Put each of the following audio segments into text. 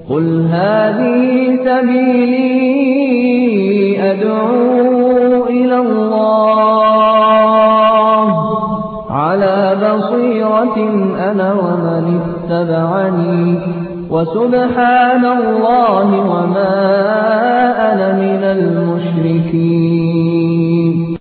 قل هذه سبيلي أدعو إلى الله على بصيرة أنا ومن اتبعني وسبحان الله وما أنا من المشركين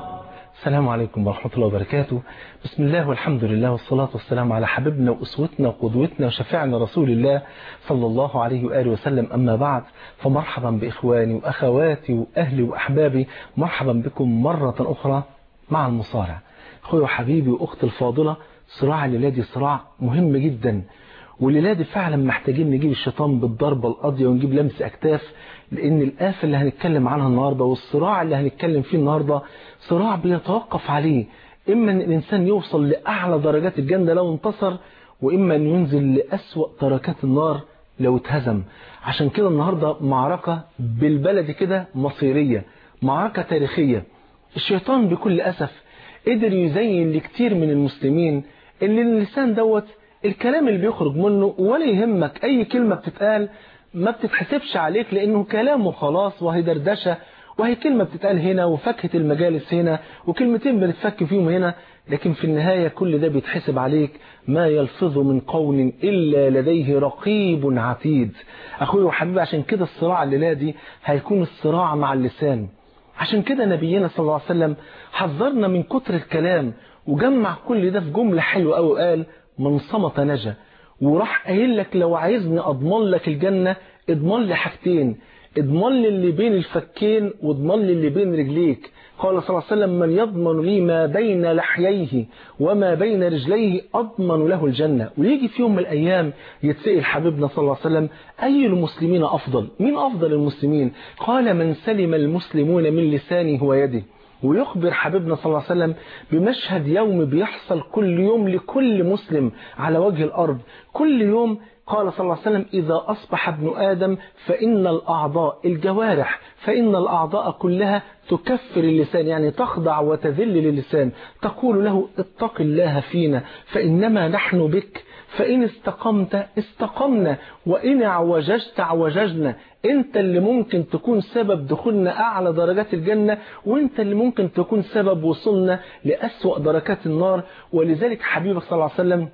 السلام عليكم ورحمة الله وبركاته بسم الله والحمد لله والصلاة والسلام على حبيبنا وأسوتنا وقدوتنا وشفيعنا رسول الله صلى الله عليه وآله وسلم أما بعد فمرحبا بإخواني وأخواتي وأهلي وأحبابي مرحبا بكم مرة أخرى مع المصارع أخوي وحبيبي وأختي الفاضلة صراع الليلة دي صراع مهم جدا والليلة دي فعلا محتاجين نجيب الشيطان بالضربة القاضية ونجيب لمس أكتاف لأن الآفة اللي هنتكلم عنها النهاردة والصراع اللي هنتكلم فيه النهاردة صراع بيتوقف عليه إما أن الإنسان يوصل لأعلى درجات الجنة لو انتصر وإما أن ينزل لأسوأ دركات النار لو اتهزم عشان كده النهاردة معركة بالبلد كده مصيرية معركة تاريخية الشيطان بكل أسف قدر يزين لكتير من المسلمين اللي اللسان دوت الكلام اللي بيخرج منه ولا يهمك أي كلمة بتتقال ما بتتحسبش عليك لأنه كلام وخلاص وهي دردشة وهي كلمة بتتقال هنا وفكة المجالس هنا وكلمتين بنتفك فيهم هنا لكن في النهاية كل ده بيتحسب عليك ما يلفظ من قول إلا لديه رقيب عتيد أخوي وحبيبي عشان كده الصراع الليلة دي هيكون الصراع مع اللسان عشان كده نبينا صلى الله عليه وسلم حذرنا من كتر الكلام وجمع كل ده في جملة حلوة قوي قال من صمت نجا وراح قايل لك لو عايزني اضمن لك الجنة اضمن لي حاجتين اضمن لي اللي بين الفكين واضمن لي اللي بين رجليك قال صلى الله عليه وسلم من يضمن لي ما بين لحييه وما بين رجليه أضمن له الجنة ويجي في يوم من الأيام يتسئل حبيبنا صلى الله عليه وسلم أي المسلمين أفضل مين أفضل المسلمين قال من سلم المسلمون من لسانه ويده ويخبر حبيبنا صلى الله عليه وسلم بمشهد يوم بيحصل كل يوم لكل مسلم على وجه الأرض كل يوم قال صلى الله عليه وسلم إذا أصبح ابن آدم فإن الأعضاء الجوارح فإن الأعضاء كلها تكفر اللسان يعني تخضع وتذل للسان تقول له اتق الله فينا فإنما نحن بك فإن استقمت استقمنا وإن اعوججت اعوججنا انت اللي ممكن تكون سبب دخولنا أعلى درجات الجنة وانت اللي ممكن تكون سبب وصولنا لأسوأ دركات النار ولذلك حبيبك صلى الله عليه وسلم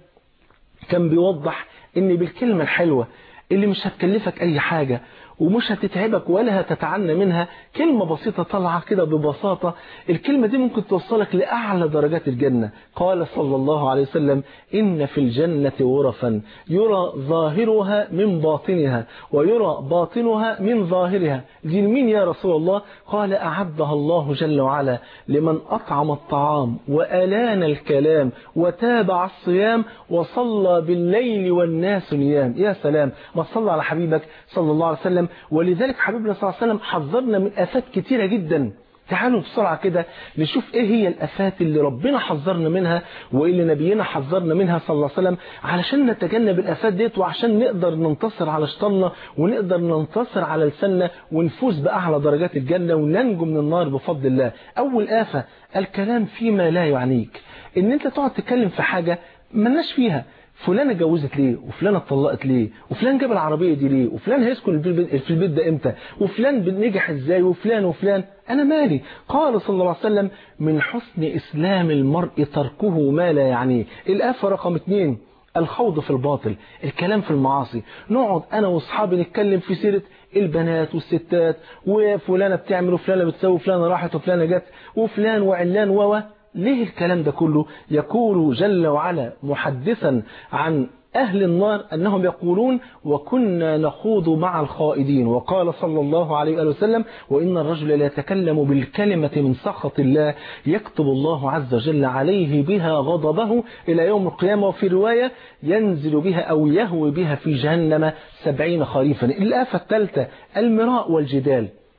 كان بيوضح ان بالكلمة الحلوة اللي مش هتكلفك اي حاجة ومش هتتعبك ولا هتتعنى منها كلمة بسيطة طالعة كده ببساطة الكلمة دي ممكن توصلك لأعلى درجات الجنة قال صلى الله عليه وسلم إن في الجنة غرفا يرى ظاهرها من باطنها ويرى باطنها من ظاهرها دي لمين يا رسول الله قال أعدها الله جل وعلا لمن أطعم الطعام وألان الكلام وتابع الصيام وصلى بالليل والناس نيام يا سلام ما صلى على حبيبك صلى الله عليه وسلم ولذلك حبيبنا صلى الله عليه وسلم حذرنا من آفات كتيرة جدا تعالوا بسرعة كده نشوف ايه هي الافات اللي ربنا حذرنا منها وايه اللي نبينا حذرنا منها صلى الله عليه وسلم علشان نتجنب الافات ديت وعشان نقدر ننتصر على شيطاننا ونقدر ننتصر على لساننا ونفوز باعلى درجات الجنة وننجو من النار بفضل الله اول آفة الكلام فيما لا يعنيك ان انت تقعد تتكلم في حاجة ملناش فيها فلانة اتجوزت ليه وفلانة اتطلقت ليه وفلان جاب العربية دي ليه وفلان هيسكن في البيت ده امتى وفلان نجح ازاي وفلان وفلان انا مالي قال صلى الله عليه وسلم من حسن اسلام المرء تركه ما لا يعنيه الآفة رقم اتنين الخوض في الباطل الكلام في المعاصي نقعد انا واصحابي نتكلم في سيرة البنات والستات وفلانة بتعمل وفلانة بتسوي وفلانة راحت وفلانة جت وفلان وعلان ووا ليه الكلام ده كله يقول جل وعلا محدثا عن أهل النار أنهم يقولون وكنا نخوض مع الخائدين وقال صلى الله عليه وآله وسلم وإن الرجل لا يتكلم بالكلمة من سخط الله يكتب الله عز وجل عليه بها غضبه إلى يوم القيامة وفي رواية ينزل بها أو يهوي بها في جهنم سبعين خريفا الآفة الثالثة المراء والجدال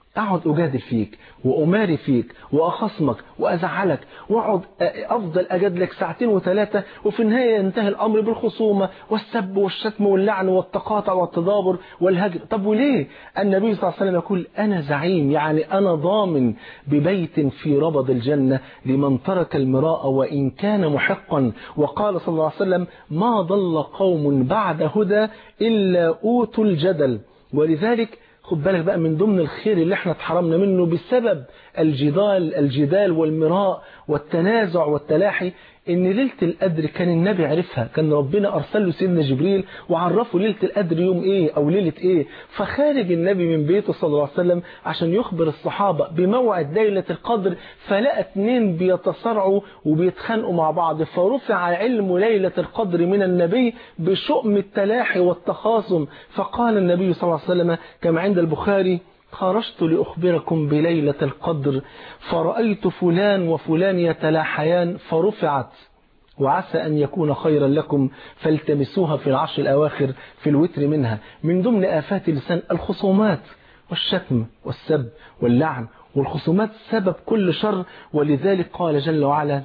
اقعد اجادل فيك واماري فيك واخصمك وازعلك واقعد افضل اجادلك ساعتين وثلاثه وفي النهايه ينتهي الامر بالخصومه والسب والشتم واللعن والتقاطع والتدابر والهجر طب وليه النبي صلى الله عليه وسلم يقول انا زعيم يعني انا ضامن ببيت في ربض الجنه لمن ترك المراء وان كان محقا وقال صلى الله عليه وسلم ما ضل قوم بعد هدى الا اوتوا الجدل ولذلك خد بالك بقى من ضمن الخير اللي احنا اتحرمنا منه بسبب الجدال الجدال والمراء والتنازع والتلاحي ان ليلة القدر كان النبي عرفها كان ربنا ارسل له سيدنا جبريل وعرفه ليلة القدر يوم ايه او ليلة ايه فخارج النبي من بيته صلى الله عليه وسلم عشان يخبر الصحابة بموعد ليلة القدر فلقى اتنين بيتصارعوا وبيتخانقوا مع بعض فرفع علم ليلة القدر من النبي بشؤم التلاحي والتخاصم فقال النبي صلى الله عليه وسلم كما عند البخاري خرجت لأخبركم بليلة القدر فرأيت فلان وفلان يتلاحيان فرفعت وعسى أن يكون خيرا لكم فالتمسوها في العشر الأواخر في الوتر منها من ضمن آفات اللسان الخصومات والشتم والسب واللعن والخصومات سبب كل شر ولذلك قال جل وعلا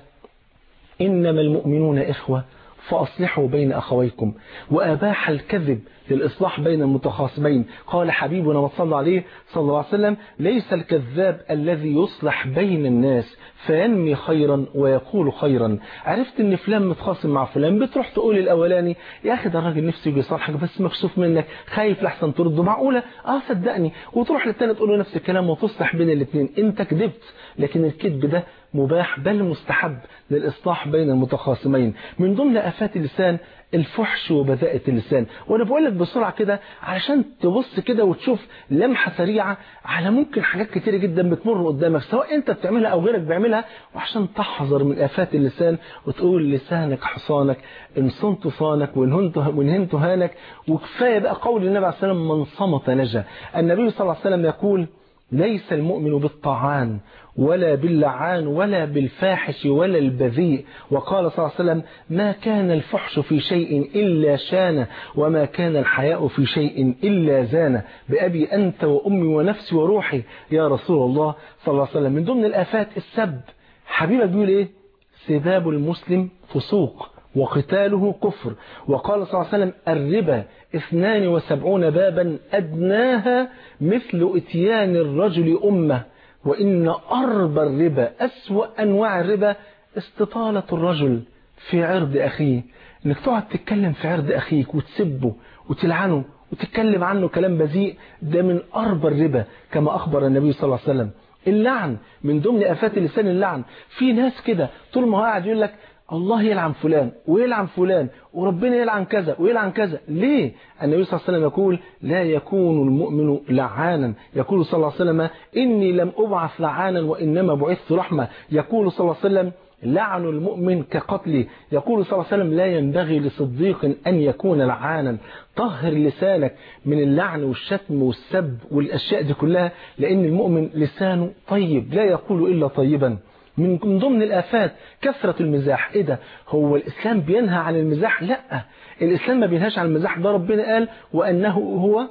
إنما المؤمنون إخوة فأصلحوا بين أخويكم وأباح الكذب للإصلاح بين المتخاصمين قال حبيبنا وصلى عليه صلى الله عليه وسلم ليس الكذاب الذي يصلح بين الناس فينمي خيرا ويقول خيرا عرفت ان فلان متخاصم مع فلان بتروح تقول الاولاني يا اخي ده الراجل نفسه يجي يصالحك بس مكسوف منك خايف لحسن ترده معقوله اه صدقني وتروح للتاني تقول له نفس الكلام وتصلح بين الاثنين انت كذبت لكن الكذب ده مباح بل مستحب للإصلاح بين المتخاصمين من ضمن آفات اللسان الفحش وبذاءة اللسان وانا بقول لك بسرعة كده علشان تبص كده وتشوف لمحة سريعة على ممكن حاجات كتيرة جدا بتمر قدامك سواء انت بتعملها او غيرك بيعملها وعشان تحذر من آفات اللسان وتقول لسانك حصانك ان صنت صانك وان هنت هانك وكفاية بقى قول النبي عليه الصلاة والسلام من صمت نجا النبي صلى الله عليه وسلم يقول ليس المؤمن بالطعان ولا باللعان ولا بالفاحش ولا البذيء وقال صلى الله عليه وسلم ما كان الفحش في شيء إلا شانه وما كان الحياء في شيء إلا زانه بأبي أنت وأمي ونفسي وروحي يا رسول الله صلى الله عليه وسلم من ضمن الآفات السب حبيبك بيقول إيه سباب المسلم فسوق وقتاله كفر وقال صلى الله عليه وسلم الربا اثنان وسبعون بابا أدناها مثل اتيان الرجل أمه وإن أربى الربا أسوأ أنواع الربا استطالة الرجل في عرض أخيه إنك تقعد تتكلم في عرض أخيك وتسبه وتلعنه وتتكلم عنه كلام بذيء ده من أربى الربا كما أخبر النبي صلى الله عليه وسلم اللعن من ضمن آفات اللسان اللعن في ناس كده طول ما هو قاعد يقول لك الله يلعن فلان ويلعن فلان وربنا يلعن كذا ويلعن كذا ليه النبي صلى الله عليه وسلم يقول لا يكون المؤمن لعانا يقول صلى الله عليه وسلم إني لم أبعث لعانا وإنما بعثت رحمة يقول صلى الله عليه وسلم لعن المؤمن كقتله يقول صلى الله عليه وسلم لا ينبغي لصديق أن يكون لعانا طهر لسانك من اللعن والشتم والسب والأشياء دي كلها لأن المؤمن لسانه طيب لا يقول إلا طيبا من ضمن الآفات كثرة المزاح إيه ده هو الإسلام بينهى عن المزاح لا الإسلام ما بينهاش عن المزاح ده ربنا قال وأنه هو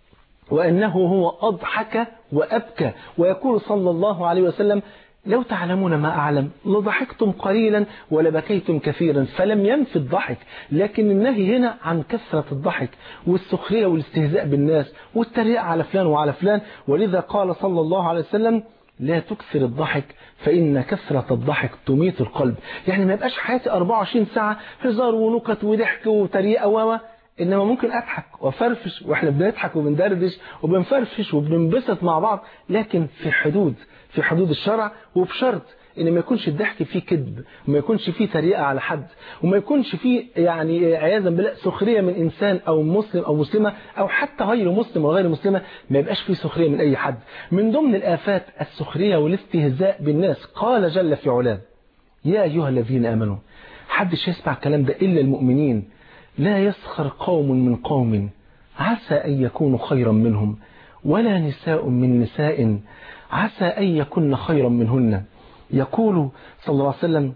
وأنه هو أضحك وأبكى ويقول صلى الله عليه وسلم لو تعلمون ما أعلم لضحكتم قليلا ولبكيتم كثيرا فلم ينفي الضحك لكن النهي هنا عن كثرة الضحك والسخرية والاستهزاء بالناس والتريقة على فلان وعلى فلان ولذا قال صلى الله عليه وسلم لا تكثر الضحك فإن كثرة الضحك تميت القلب يعني ما يبقاش حياتي 24 ساعة هزار ونكت وضحك وتريقة و إنما ممكن أضحك وفرفش وإحنا بنضحك وبندردش وبنفرفش وبننبسط مع بعض لكن في حدود في حدود الشرع وبشرط ان ما يكونش الضحك فيه كذب وما يكونش فيه تريقه على حد وما يكونش فيه يعني عياذا بالله سخريه من انسان او مسلم او مسلمه او حتى غير مسلم وغير مسلمه ما يبقاش فيه سخريه من اي حد من ضمن الافات السخريه والاستهزاء بالناس قال جل في علاه يا ايها الذين امنوا حدش يسمع الكلام ده الا المؤمنين لا يسخر قوم من قوم عسى ان يكونوا خيرا منهم ولا نساء من نساء عسى ان يكن خيرا منهن يقول صلى الله عليه وسلم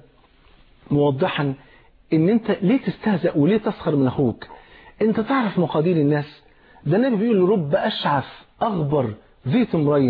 موضحا ان انت ليه تستهزأ وليه تسخر من اخوك انت تعرف مقادير الناس ده النبي بيقول رب اشعث اغبر ذي تمرين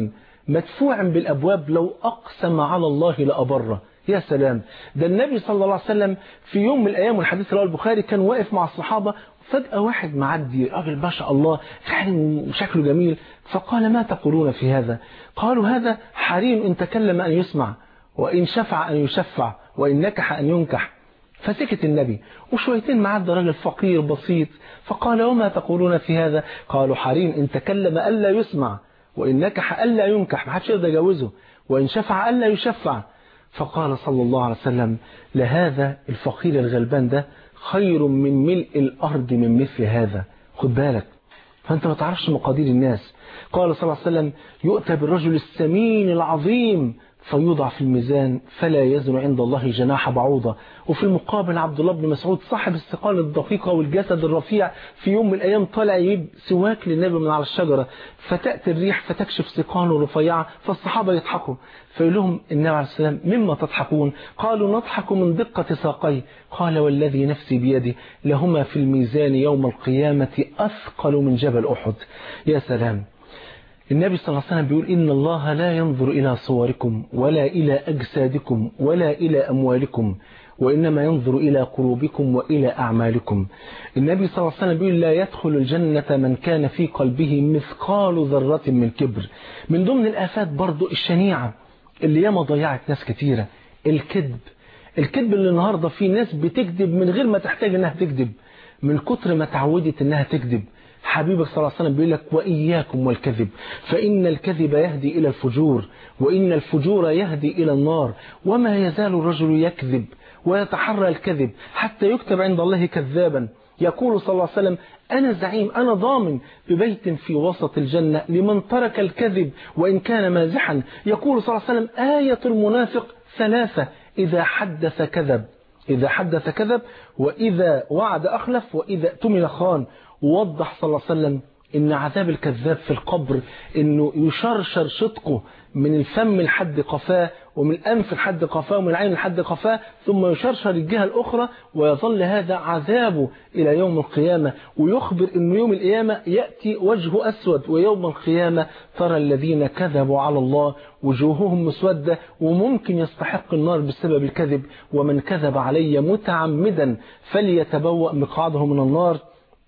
مدفوع بالأبواب لو أقسم على الله لأبره يا سلام ده النبي صلى الله عليه وسلم في يوم من الأيام والحديث رواه البخاري كان واقف مع الصحابة فجأة واحد معدي راجل ما شاء الله فعلا شكله جميل فقال ما تقولون في هذا قالوا هذا حريم إن تكلم أن يسمع وإن شفع أن يشفع وإن نكح أن ينكح فسكت النبي وشويتين معدى راجل فقير بسيط فقال وما تقولون في هذا قالوا حريم إن تكلم ألا يسمع وإن نكح ألا ينكح ما حدش يقدر يجوزه وإن شفع ألا يشفع فقال صلى الله عليه وسلم لهذا الفقير الغلبان ده خير من ملء الأرض من مثل هذا خد بالك فأنت ما تعرفش مقادير الناس قال صلى الله عليه وسلم يؤتى بالرجل السمين العظيم فيوضع في الميزان فلا يزن عند الله جناح بعوضة وفي المقابل عبد الله بن مسعود صاحب الثقال الدقيقة والجسد الرفيع في يوم من الأيام طالع يجيب سواك للنبي من على الشجرة فتأتي الريح فتكشف ثقاله رفيعة فالصحابة يضحكوا فيقول لهم النبي عليه السلام مما تضحكون قالوا نضحك من دقة ساقي قال والذي نفسي بيدي لهما في الميزان يوم القيامة أثقل من جبل أحد يا سلام النبي صلى الله عليه وسلم بيقول إن الله لا ينظر إلى صوركم ولا إلى أجسادكم ولا إلى أموالكم وإنما ينظر إلى قلوبكم وإلى أعمالكم النبي صلى الله عليه وسلم بيقول لا يدخل الجنة من كان في قلبه مثقال ذرة من كبر من ضمن الآفات برضو الشنيعة اللي ياما ضيعت ناس كتيرة الكذب الكذب اللي النهاردة في ناس بتكذب من غير ما تحتاج انها تكذب من كتر ما تعودت انها تكذب حبيبك صلى الله عليه وسلم بيقول لك وإياكم والكذب فإن الكذب يهدي إلى الفجور وإن الفجور يهدي إلى النار وما يزال الرجل يكذب ويتحرى الكذب حتى يكتب عند الله كذابا يقول صلى الله عليه وسلم أنا زعيم أنا ضامن ببيت في وسط الجنة لمن ترك الكذب وإن كان مازحا يقول صلى الله عليه وسلم آية المنافق ثلاثة إذا حدث كذب إذا حدث كذب وإذا وعد أخلف وإذا اؤتمن خان ووضح صلى الله عليه وسلم ان عذاب الكذاب في القبر انه يشرشر شدقه من الفم لحد قفاه ومن الانف لحد قفاه ومن العين لحد قفاه ثم يشرشر الجهه الاخرى ويظل هذا عذابه الى يوم القيامه ويخبر ان يوم القيامه ياتي وجهه اسود ويوم القيامه ترى الذين كذبوا على الله وجوههم مسوده وممكن يستحق النار بسبب الكذب ومن كذب علي متعمدا فليتبوأ مقعده من النار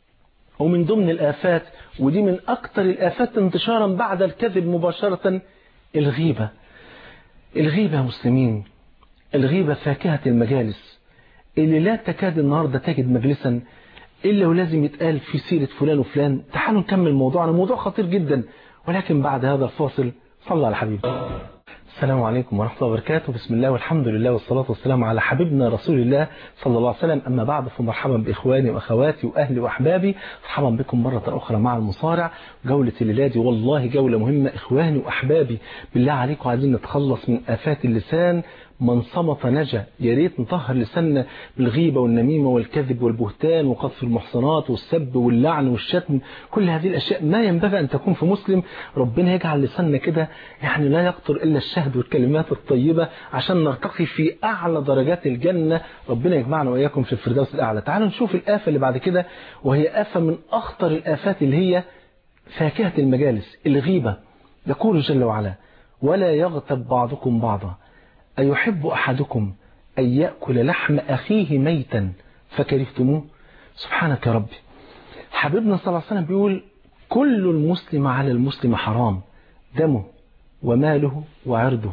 ومن ضمن الآفات ودي من أكثر الآفات انتشارا بعد الكذب مباشرة الغيبة الغيبة يا مسلمين الغيبة فاكهة المجالس اللي لا تكاد النهاردة تجد مجلسا إلا ولازم يتقال في سيرة فلان وفلان تعالوا نكمل موضوعنا موضوع خطير جدا ولكن بعد هذا الفاصل صلى على حبيبي السلام عليكم ورحمة الله وبركاته بسم الله والحمد لله والصلاة والسلام على حبيبنا رسول الله صلى الله عليه وسلم أما بعد فمرحبا بإخواني وأخواتي وأهلي وأحبابي مرحبا بكم مرة أخرى مع المصارع جولة الليلة والله جولة مهمة إخواني وأحبابي بالله عليكم عايزين نتخلص من آفات اللسان من صمت نجا يا ريت نطهر لساننا بالغيبة والنميمة والكذب والبهتان وقذف المحصنات والسب واللعن والشتم كل هذه الأشياء ما ينبغي أن تكون في مسلم ربنا يجعل لساننا كده يعني لا يقطر إلا الشهد والكلمات الطيبة عشان نرتقي في أعلى درجات الجنة ربنا يجمعنا وإياكم في الفردوس الأعلى تعالوا نشوف الآفة اللي بعد كده وهي آفة من أخطر الآفات اللي هي فاكهة المجالس الغيبة يقول جل وعلا ولا يغتب بعضكم بعضا أيحب أحدكم أن يأكل لحم أخيه ميتا فكرهتموه سبحانك يا ربي حبيبنا صلى الله عليه وسلم بيقول كل المسلم على المسلم حرام دمه وماله وعرضه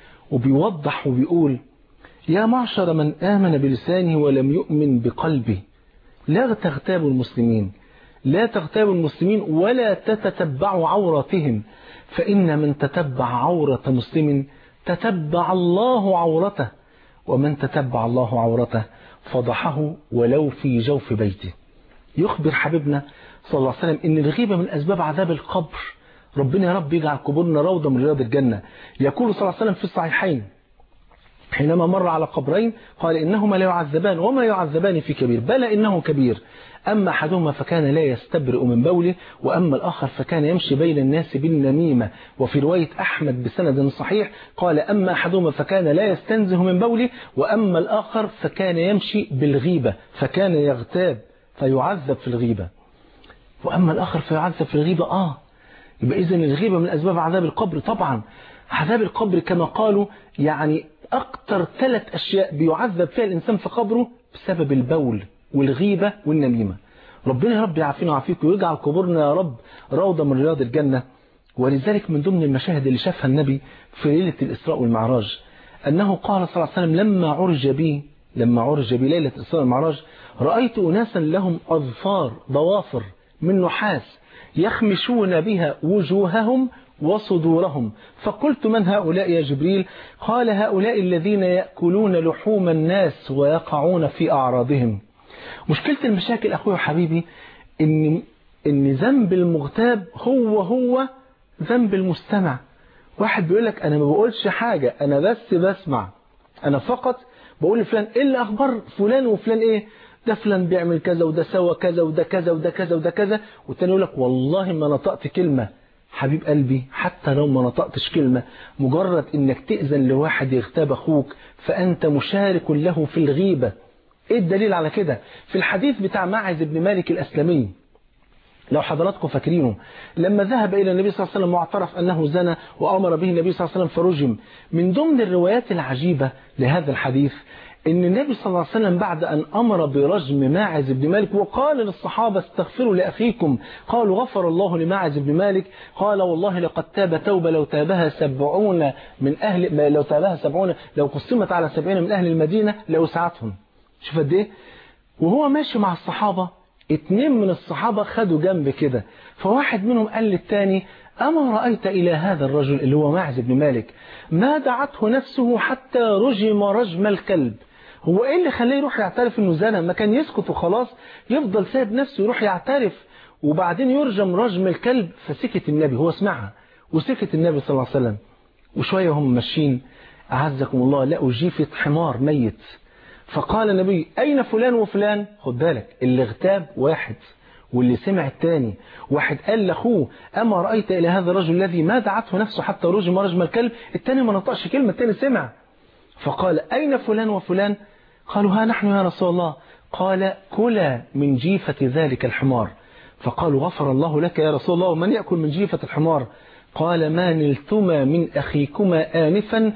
وبيوضح وبيقول يا معشر من آمن بلسانه ولم يؤمن بقلبه لا تغتابوا المسلمين لا تغتابوا المسلمين ولا تتتبعوا عوراتهم فإن من تتبع عورة مسلم تتبع الله عورته ومن تتبع الله عورته فضحه ولو في جوف بيته يخبر حبيبنا صلى الله عليه وسلم ان الغيبة من اسباب عذاب القبر ربنا يا رب يجعل قبورنا روضة من رياض الجنة يقول صلى الله عليه وسلم في الصحيحين حينما مر على قبرين قال إنهما لا يعذبان وما يعذبان في كبير بل إنه كبير أما أحدهما فكان لا يستبرئ من بوله وأما الآخر فكان يمشي بين الناس بالنميمة وفي رواية أحمد بسند صحيح قال أما أحدهما فكان لا يستنزه من بوله وأما الآخر فكان يمشي بالغيبة فكان يغتاب فيعذب في الغيبة وأما الآخر فيعذب في الغيبة آه يبقى إذن الغيبة من أسباب عذاب القبر طبعا عذاب القبر كما قالوا يعني أكتر ثلاث أشياء بيعذب فيها الإنسان في قبره بسبب البول والغيبة والنميمة ربنا يا رب يعافينا ويعافيكم ويجعل قبورنا يا رب روضة من رياض الجنة ولذلك من ضمن المشاهد اللي شافها النبي في ليلة الإسراء والمعراج أنه قال صلى الله عليه وسلم لما عرج بي لما عرج بي ليلة الإسراء والمعراج رأيت أناسا لهم أظفار ضوافر من نحاس يخمشون بها وجوههم وصدورهم فقلت من هؤلاء يا جبريل قال هؤلاء الذين يأكلون لحوم الناس ويقعون في أعراضهم مشكلة المشاكل أخوي وحبيبي إن, إن ذنب المغتاب هو هو ذنب المستمع واحد بيقول لك أنا ما بقولش حاجة أنا بس بسمع أنا فقط بقول لفلان إيه اللي أخبار فلان وفلان إيه ده فلان بيعمل كذا وده سوى كذا وده كذا وده كذا وده كذا والتاني يقول لك والله ما نطقت كلمة حبيب قلبي حتى لو ما نطقتش كلمة مجرد انك تأذن لواحد يغتاب اخوك فانت مشارك له في الغيبة ايه الدليل على كده في الحديث بتاع معز بن مالك الاسلمي لو حضراتكم فاكرينه لما ذهب إلى النبي صلى الله عليه وسلم واعترف أنه زنى وأمر به النبي صلى الله عليه وسلم فرجم من ضمن الروايات العجيبة لهذا الحديث ان النبي صلى الله عليه وسلم بعد أن أمر برجم ماعز بن مالك وقال للصحابة استغفروا لأخيكم قالوا غفر الله لماعز بن مالك قال والله لقد تاب توبة لو تابها سبعون من أهل لو تابها سبعون لو قسمت على سبعين من أهل المدينة لوسعتهم شوف قد ايه وهو ماشي مع الصحابة اتنين من الصحابة خدوا جنب كده فواحد منهم قال للتاني أما رأيت إلى هذا الرجل اللي هو معز بن مالك ما دعته نفسه حتى رجم رجم الكلب هو ايه اللي خليه يروح يعترف انه زنى ما كان يسكت وخلاص يفضل سايب نفسه يروح يعترف وبعدين يرجم رجم الكلب فسكت النبي هو سمعها وسكت النبي صلى الله عليه وسلم وشوية هم ماشيين أعزكم الله لقوا جيفة حمار ميت فقال النبي أين فلان وفلان خد بالك اللي اغتاب واحد واللي سمع الثاني واحد قال لاخوه أما رأيت إلى هذا الرجل الذي ما دعته نفسه حتى رجم رجم الكلب الثاني ما نطقش كلمة الثاني سمع فقال أين فلان وفلان قالوا ها نحن يا رسول الله قال كلا من جيفة ذلك الحمار فقالوا غفر الله لك يا رسول الله ومن يأكل من جيفة الحمار قال ما نلتما من أخيكما آنفا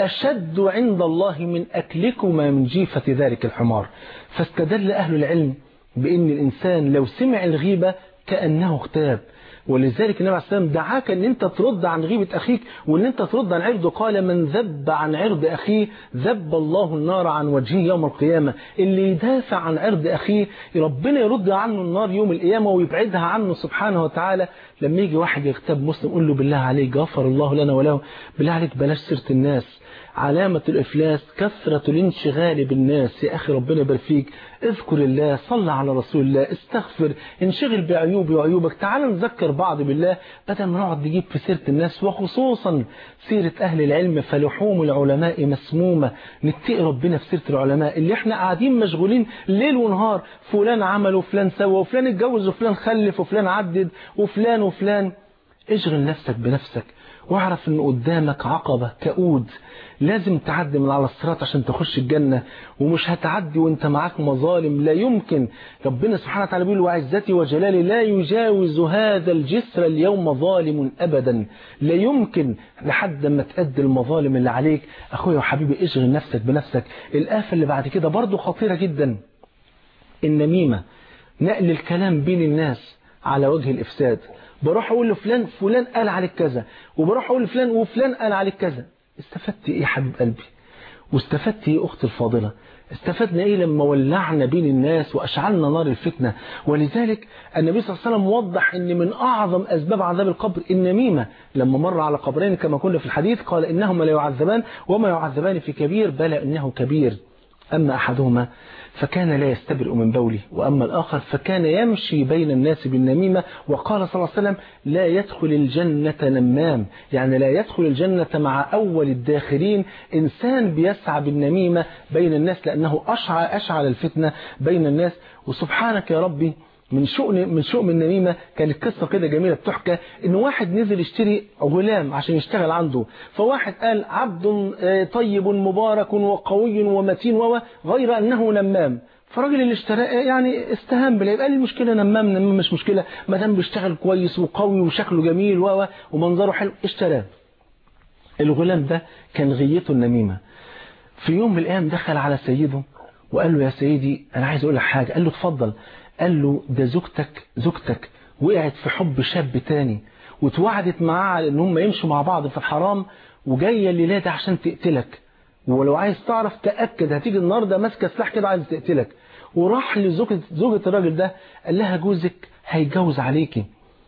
أشد عند الله من أكلكما من جيفة ذلك الحمار فاستدل أهل العلم بأن الإنسان لو سمع الغيبة كأنه اغتاب ولذلك النبي عليه السلام دعاك ان انت ترد عن غيبة اخيك وان انت ترد عن عرضه قال من ذب عن عرض اخيه ذب الله النار عن وجهه يوم القيامة اللي يدافع عن عرض اخيه ربنا يرد عنه النار يوم القيامة ويبعدها عنه سبحانه وتعالى لما يجي واحد يغتاب مسلم قول له بالله عليك غفر الله لنا وله بالله عليك بلاش سيرة الناس علامة الإفلاس كثرة الانشغال بالناس يا أخي ربنا يبارك فيك اذكر الله صل على رسول الله استغفر انشغل بعيوبي وعيوبك تعال نذكر بعض بالله بدل ما نقعد نجيب في سيرة الناس وخصوصا سيرة أهل العلم فلحوم العلماء مسمومة نتقي ربنا في سيرة العلماء اللي احنا قاعدين مشغولين ليل ونهار فلان عمل وفلان سوى وفلان اتجوز وفلان خلف وفلان عدد وفلان وفلان اشغل نفسك بنفسك واعرف ان قدامك عقبة كؤود لازم تعدي من على الصراط عشان تخش الجنة ومش هتعدي وانت معاك مظالم لا يمكن ربنا سبحانه وتعالى بيقول وعزتي وجلالي لا يجاوز هذا الجسر اليوم ظالم ابدا لا يمكن لحد ما تأدي المظالم اللي عليك اخويا وحبيبي اشغل نفسك بنفسك الآفة اللي بعد كده برضو خطيرة جدا النميمة نقل الكلام بين الناس على وجه الإفساد بروح أقول لفلان فلان قال عليك كذا وبروح أقول لفلان وفلان قال عليك كذا استفدت إيه حبيب قلبي واستفدت إيه أختي الفاضلة استفدنا إيه لما ولعنا بين الناس وأشعلنا نار الفتنة ولذلك النبي صلى الله عليه وسلم وضح أن من أعظم أسباب عذاب القبر النميمة لما مر على قبرين كما قلنا في الحديث قال إنهما لا يعذبان وما يعذبان في كبير بلى إنه كبير أما أحدهما فكان لا يستبرئ من بوله وأما الآخر فكان يمشي بين الناس بالنميمة وقال صلى الله عليه وسلم لا يدخل الجنة نمام يعني لا يدخل الجنة مع أول الداخلين إنسان بيسعى بالنميمة بين الناس لأنه أشعل, أشعل الفتنة بين الناس وسبحانك يا ربي من شؤم من شؤم النميمة كانت قصة كده جميلة بتحكى ان واحد نزل يشتري غلام عشان يشتغل عنده فواحد قال عبد طيب مبارك وقوي ومتين غير انه نمام فالراجل اللي اشتراه يعني استهان بلا يبقى لي المشكله نمام نمام مش مشكله ما دام بيشتغل كويس وقوي وشكله جميل و ومنظره حلو اشتراه الغلام ده كان غيته النميمه في يوم من الايام دخل على سيده وقال له يا سيدي انا عايز اقول لك حاجه قال له اتفضل قال له ده زوجتك زوجتك وقعت في حب شاب تاني وتوعدت معاه على ان هم يمشوا مع بعض في الحرام وجايه الليله دي عشان تقتلك ولو عايز تعرف تاكد هتيجي النهارده ماسكه سلاح كده عايز تقتلك وراح لزوجة زوجة الراجل ده قال لها جوزك هيتجوز عليكي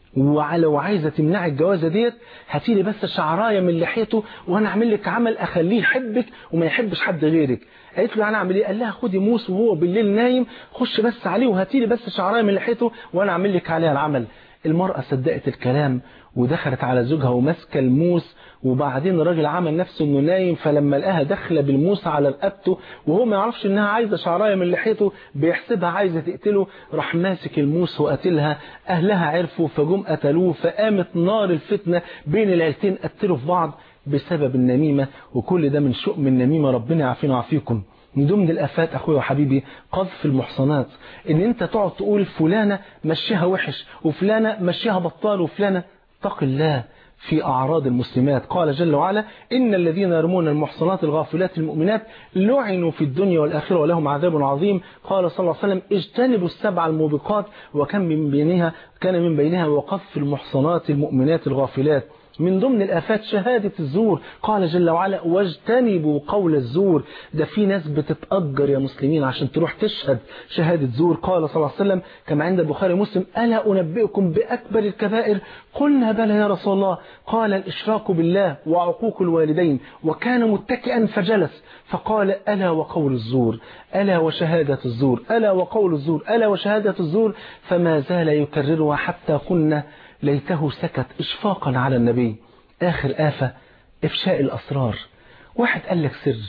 ولو عايزه تمنعي الجوازه ديت هاتي لي بس شعرايه من لحيته وانا اعمل لك عمل اخليه يحبك وما يحبش حد غيرك قالت له انا اعمل ايه قال لها خدي موس وهو بالليل نايم خش بس عليه وهاتي لي بس شعرايه من لحيته وانا اعمل لك عليها العمل المرأة صدقت الكلام ودخلت على زوجها وماسكه الموس وبعدين الراجل عمل نفسه انه نايم فلما لقاها داخله بالموس على رقبته وهو ما يعرفش انها عايزه شعرايه من لحيته بيحسبها عايزه تقتله راح ماسك الموس وقتلها اهلها عرفوا فجم قتلوه فقامت نار الفتنه بين العيلتين قتلوا في بعض بسبب النميمه وكل ده من شؤم النميمه ربنا يعافينا ويعافيكم من ضمن الافات اخويا وحبيبي قذف المحصنات ان انت تقعد تقول فلانه مشيها وحش وفلانه مشيها بطال وفلانه اتق الله في أعراض المسلمات قال جل وعلا إن الذين يرمون المحصنات الغافلات المؤمنات لعنوا في الدنيا والآخرة ولهم عذاب عظيم قال صلى الله عليه وسلم اجتنبوا السبع الموبقات وكم من بينها كان من بينها وقف المحصنات المؤمنات الغافلات من ضمن الآفات شهادة الزور قال جل وعلا واجتنبوا قول الزور ده في ناس بتتأجر يا مسلمين عشان تروح تشهد شهادة زور قال صلى الله عليه وسلم كما عند البخاري ومسلم ألا أنبئكم بأكبر الكبائر قلنا بلى يا رسول الله قال الإشراك بالله وعقوق الوالدين وكان متكئا فجلس فقال ألا وقول الزور ألا وشهادة الزور ألا وقول الزور ألا وشهادة الزور فما زال يكررها حتى قلنا ليته سكت إشفاقا على النبي آخر آفة إفشاء الأسرار واحد قال لك سر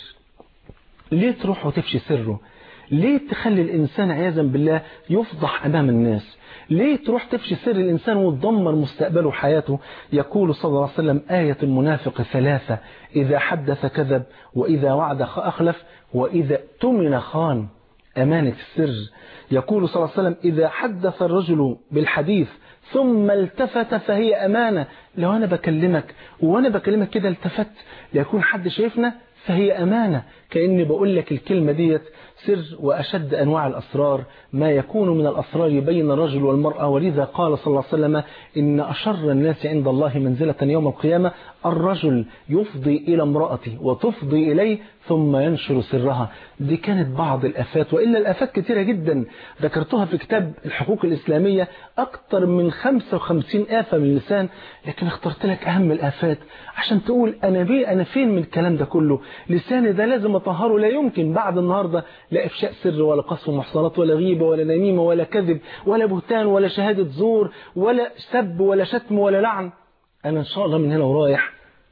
ليه تروح وتفشي سره ليه تخلي الإنسان عياذا بالله يفضح أمام الناس ليه تروح تفشي سر الإنسان وتدمر مستقبله وحياته يقول صلى الله عليه وسلم آية المنافق ثلاثة إذا حدث كذب وإذا وعد أخلف وإذا اؤتمن خان أمانة السر يقول صلى الله عليه وسلم إذا حدث الرجل بالحديث ثم التفت فهي أمانة لو أنا بكلمك وأنا بكلمك كده التفت ليكون حد شايفنا فهي أمانة كأني بقول لك الكلمة ديت سر وأشد أنواع الأسرار ما يكون من الأسرار بين الرجل والمرأة ولذا قال صلى الله عليه وسلم إن أشر الناس عند الله منزلة يوم القيامة الرجل يفضي إلى امرأته وتفضي إليه ثم ينشر سرها دي كانت بعض الأفات وإلا الأفات كثيرة جدا ذكرتها في كتاب الحقوق الإسلامية أكثر من 55 آفة من اللسان لكن اخترت لك أهم الآفات عشان تقول أنا بيه أنا فين من الكلام ده كله لساني ده لازم أطهره لا يمكن بعد النهاردة لا إفشاء سر ولا قصف محصنات ولا غيبة ولا نميمة ولا كذب ولا بهتان ولا شهادة زور ولا سب ولا شتم ولا لعن أنا إن شاء الله من هنا ورايح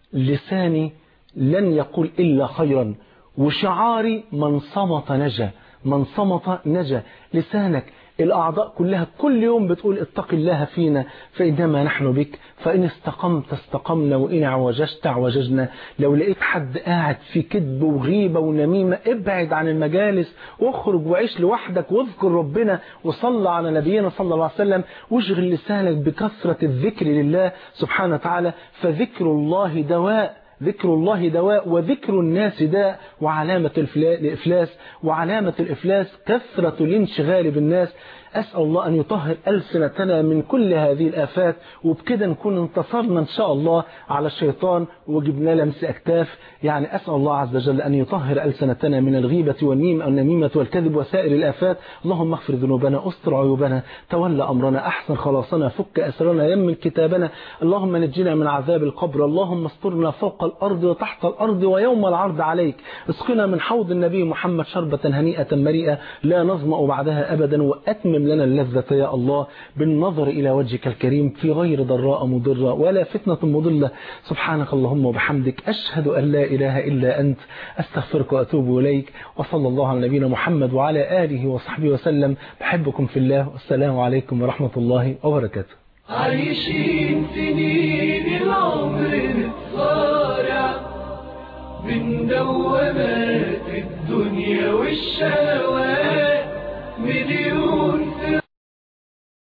لساني لن يقول إلا خيرا وشعاري من صمت نجا من صمت نجا لسانك الأعضاء كلها كل يوم بتقول اتق الله فينا فإنما نحن بك فإن استقمت استقمنا وإن عوججت عوججنا لو لقيت حد قاعد في كذب وغيبة ونميمة ابعد عن المجالس واخرج وعيش لوحدك واذكر ربنا وصلى على نبينا صلى الله عليه وسلم واشغل لسانك بكثرة الذكر لله سبحانه وتعالى فذكر الله دواء ذكر الله دواء وذكر الناس داء وعلامة الإفلاس وعلامة الإفلاس كثرة الانشغال بالناس أسأل الله أن يطهر ألسنتنا من كل هذه الآفات وبكده نكون انتصرنا إن شاء الله على الشيطان وجبنا لمس أكتاف يعني أسأل الله عز وجل أن يطهر ألسنتنا من الغيبة والنيم والنميمة والكذب وسائر الآفات اللهم اغفر ذنوبنا استر عيوبنا تولى أمرنا أحسن خلاصنا فك أسرنا يمن كتابنا اللهم نجنا من عذاب القبر اللهم استرنا فوق الأرض وتحت الأرض ويوم العرض عليك اسقنا من حوض النبي محمد شربة هنيئة مريئة لا نظمأ بعدها أبدا وأتمم لنا اللذة يا الله بالنظر إلى وجهك الكريم في غير ضراء مضرة ولا فتنة مضلة سبحانك اللهم وبحمدك أشهد أن لا إله إلا أنت أستغفرك وأتوب إليك وصلى الله على نبينا محمد وعلى آله وصحبه وسلم بحبكم في الله والسلام عليكم ورحمة الله وبركاته عايشين سنين العمر نتصارع بين دوامات الدنيا والشهوات مليون